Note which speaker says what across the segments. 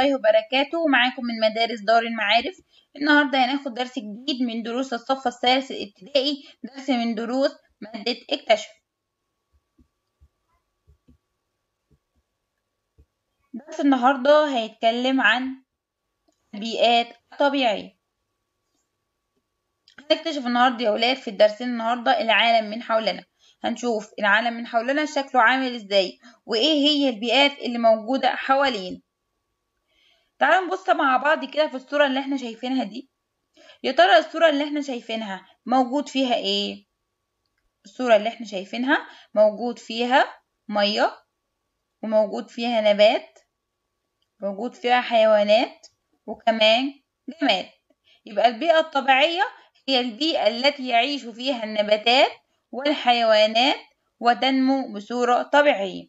Speaker 1: الله وبركاته معاكم من مدارس دار المعارف النهاردة هناخد درس جديد من دروس الصف الثالث الابتدائي درس من دروس مادة اكتشف درس النهاردة هيتكلم عن البيئات الطبيعية هنكتشف النهاردة يا ولاد في الدرسين النهاردة العالم من حولنا هنشوف العالم من حولنا شكله عامل ازاي وايه هي البيئات اللي موجودة حوالينا تعالوا نبص مع بعض كده في الصورة اللي احنا شايفينها دي يا ترى الصورة اللي احنا شايفينها موجود فيها ايه الصورة اللي احنا شايفينها موجود فيها مية وموجود فيها نبات موجود فيها حيوانات وكمان جماد يبقى البيئة الطبيعية هي البيئة التي يعيش فيها النباتات والحيوانات وتنمو بصورة طبيعية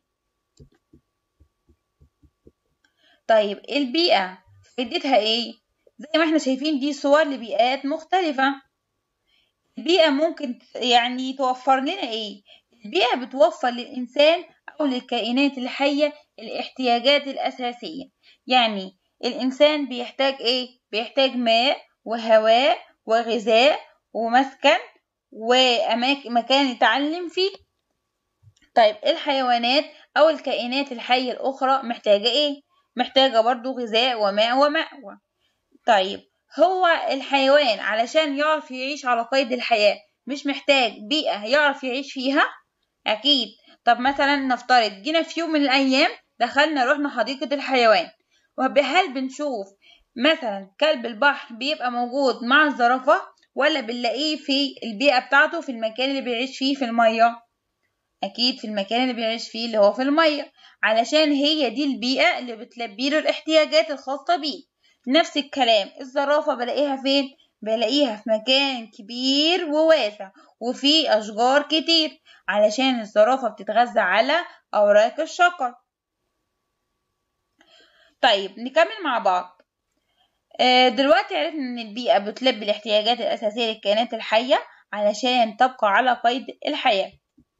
Speaker 1: طيب البيئة فائدتها ايه؟ زي ما احنا شايفين دي صور لبيئات مختلفة البيئة ممكن يعني توفر لنا ايه؟ البيئة بتوفر للإنسان أو للكائنات الحية الاحتياجات الأساسية يعني الإنسان بيحتاج ايه؟ بيحتاج ماء وهواء وغذاء ومسكن ومكان يتعلم فيه طيب الحيوانات أو الكائنات الحية الأخرى محتاجة ايه؟ محتاجة برضو غذاء وماء ومأوى طيب هو الحيوان علشان يعرف يعيش على قيد الحياة مش محتاج بيئة يعرف يعيش فيها أكيد طب مثلا نفترض جينا في يوم من الأيام دخلنا رحنا حديقة الحيوان وهل بنشوف مثلا كلب البحر بيبقى موجود مع الزرافة ولا بنلاقيه في البيئة بتاعته في المكان اللي بيعيش فيه في المية أكيد في المكان اللي بيعيش فيه اللي هو في المية علشان هي دي البيئة اللي بتلبي له الاحتياجات الخاصة بيه نفس الكلام الزرافة بلاقيها فين؟ بلاقيها في مكان كبير وواسع وفيه أشجار كتير علشان الزرافة بتتغذى على أوراق الشجر طيب نكمل مع بعض دلوقتي عرفنا إن البيئة بتلبي الاحتياجات الأساسية للكائنات الحية علشان تبقى على قيد الحياة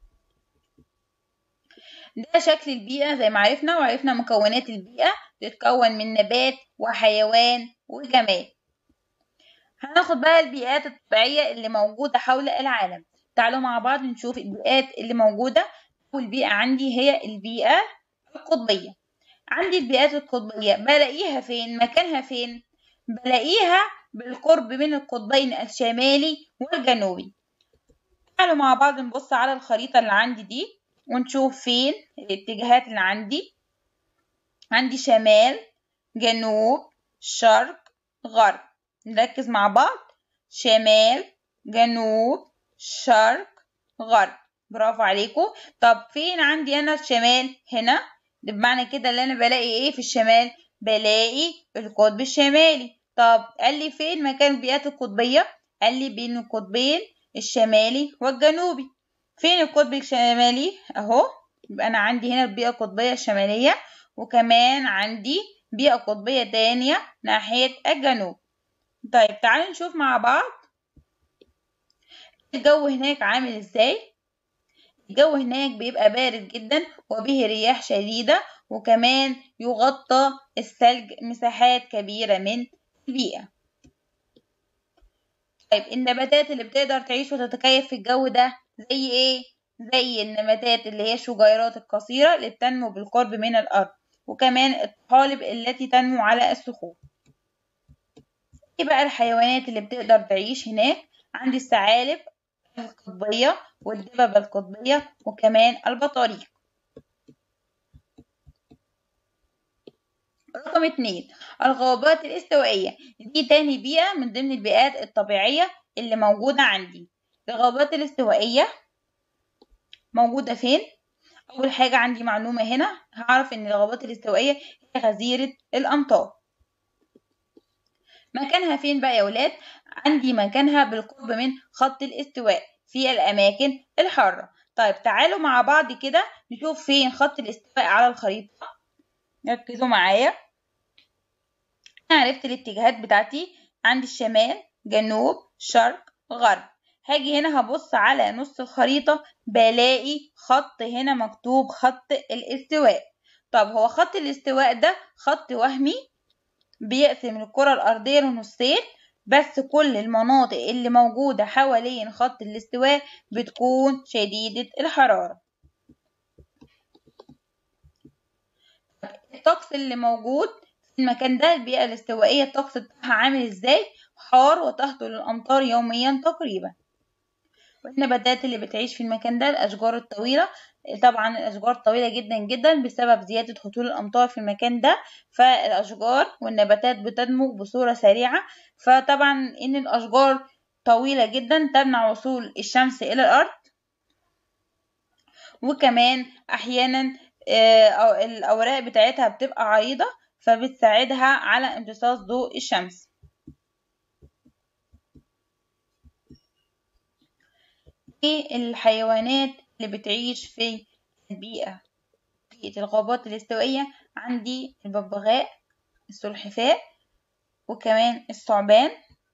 Speaker 1: ده شكل البيئة زي ما عرفنا وعرفنا مكونات البيئة بتتكون من نبات وحيوان وجماد هناخد بقى البيئات الطبيعية اللي موجودة حول العالم تعالوا مع بعض نشوف البيئات اللي موجودة أول بيئة عندي هي البيئة القطبية عندي البيئات القطبية بلاقيها فين مكانها فين بلاقيها بالقرب من القطبين الشمالي والجنوبي تعالوا مع بعض نبص على الخريطة اللي عندي دي ونشوف فين الاتجاهات اللي عندي عندي شمال جنوب شرق غرب نركز مع بعض شمال جنوب شرق غرب برافو عليكم طب فين عندي انا الشمال هنا بمعنى كده اللي انا بلاقي ايه في الشمال بلاقي القطب الشمالي طب قال لي فين مكان البيئات القطبية قال لي بين القطبين الشمالي والجنوبي فين القطب الشمالي اهو يبقى انا عندي هنا البيئة القطبية الشمالية وكمان عندي بيئة قطبية تانية ناحية الجنوب طيب تعالوا نشوف مع بعض الجو هناك عامل ازاي الجو هناك بيبقى بارد جدا وبه رياح شديدة وكمان يغطى الثلج مساحات كبيرة من البيئة طيب النباتات اللي بتقدر تعيش وتتكيف في الجو ده زي ايه زي النباتات اللي هي الشجيرات القصيرة اللي بتنمو بالقرب من الأرض وكمان الطحالب التي تنمو على الصخور ايه بقى الحيوانات اللي بتقدر تعيش هناك عندي الثعالب القطبية والدببة القطبية وكمان البطاريق رقم اتنين الغابات الاستوائية دي تاني بيئة من ضمن البيئات الطبيعية اللي موجودة عندي الغابات الاستوائية موجودة فين؟ أول حاجة عندي معلومة هنا هعرف إن الغابات الاستوائية هي غزيرة الأمطار مكانها فين بقى يا ولاد؟ عندي مكانها بالقرب من خط الاستواء في الأماكن الحارة طيب تعالوا مع بعض كده نشوف فين خط الاستواء على الخريطة ركزوا معايا أنا عرفت الاتجاهات بتاعتي عندي الشمال جنوب شرق غرب هاجي هنا هبص على نص الخريطة بلاقي خط هنا مكتوب خط الاستواء طب هو خط الاستواء ده خط وهمي بيقسم الكرة الأرضية لنصين بس كل المناطق اللي موجودة حوالين خط الاستواء بتكون شديدة الحرارة الطقس اللي موجود في المكان ده البيئة الاستوائية الطقس بتاعها عامل ازاي حار وتهطل الأمطار يوميا تقريبا والنباتات اللي بتعيش في المكان ده الأشجار الطويلة طبعا الأشجار طويلة جدا جدا بسبب زيادة هطول الأمطار في المكان ده فالأشجار والنباتات بتنمو بصورة سريعة فطبعا إن الأشجار طويلة جدا تمنع وصول الشمس إلى الأرض وكمان أحيانا الأوراق بتاعتها بتبقى عريضة فبتساعدها على امتصاص ضوء الشمس ايه الحيوانات اللي بتعيش في البيئة بيئة الغابات الاستوائية عندي الببغاء السلحفاة وكمان الثعبان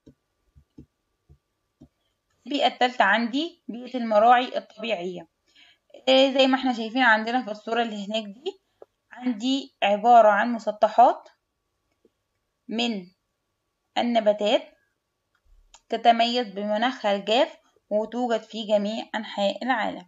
Speaker 1: البيئة التالتة عندي بيئة المراعي الطبيعية زي ما احنا شايفين عندنا في الصورة اللي هناك دي عندي عبارة عن مسطحات من النباتات تتميز بمناخها الجاف وتوجد في جميع أنحاء العالم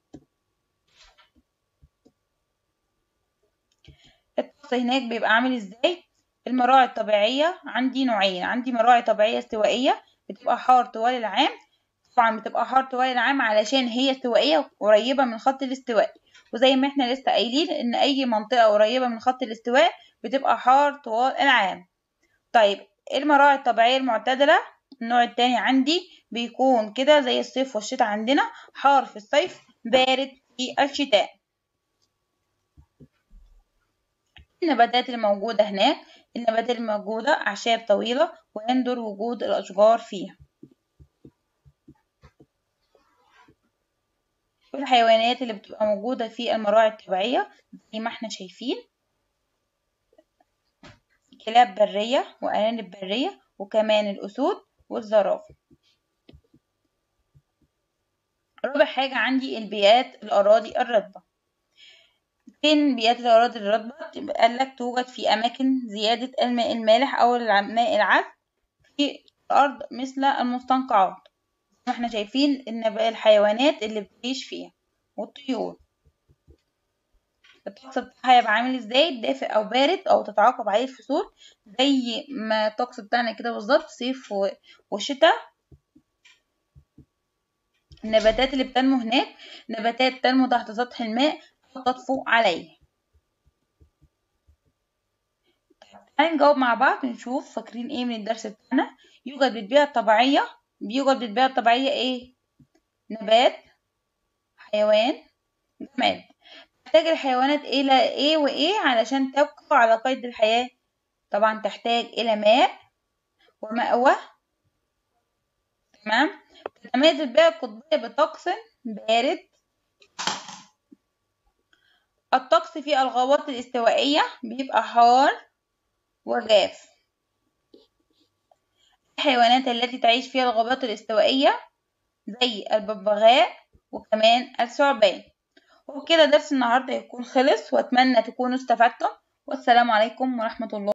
Speaker 1: الطقس هناك بيبقى عامل ازاي المراعي الطبيعية عندي نوعين عندي مراعي طبيعية استوائية بتبقى حار طوال العام طبعا بتبقى حار طوال العام علشان هي استوائية قريبة من خط الاستواء وزي ما احنا لسه قايلين ان اي منطقة قريبة من خط الاستواء بتبقى حار طوال العام طيب المراعي الطبيعية المعتدلة النوع التاني عندي بيكون كده زي الصيف والشتاء عندنا حار في الصيف بارد في الشتاء النباتات الموجودة هناك النباتات الموجودة أعشاب طويلة ويندر وجود الأشجار فيها والحيوانات اللي بتبقى موجودة في المراعي الطبيعية زي ما احنا شايفين كلاب برية وأرانب برية وكمان الأسود والزرافة رابع حاجة عندي البيئات الأراضي الرطبة فين بيئات الأراضي الرطبة قالك توجد في أماكن زيادة الماء المالح أو الماء العذب في الأرض مثل المستنقعات احنا شايفين ان الحيوانات اللي بتعيش فيها والطيور الطقس بتاعها هيبقى عامل ازاي دافئ او بارد او تتعاقب عليه الفصول زي ما الطقس بتاعنا كده بالظبط صيف وشتاء النباتات اللي بتنمو هناك نباتات تنمو تحت سطح الماء أو تطفو عليه تعالى نجاوب مع بعض ونشوف فاكرين ايه من الدرس بتاعنا يوجد بالبيئة الطبيعية بيوجد بالبيئة الطبيعية ايه نبات حيوان جماد تحتاج الحيوانات إلى إيه وإيه علشان تبقى على قيد الحياة طبعا تحتاج إلى ماء ومأوى تمام تتميز البيئة القطبية بطقس بارد الطقس في الغابات الاستوائية بيبقى حار وجاف الحيوانات التي تعيش في الغابات الاستوائية زي الببغاء وكمان الثعبان وبكده درس النهاردة يكون خلص وأتمنى تكونوا استفدتم والسلام عليكم ورحمة الله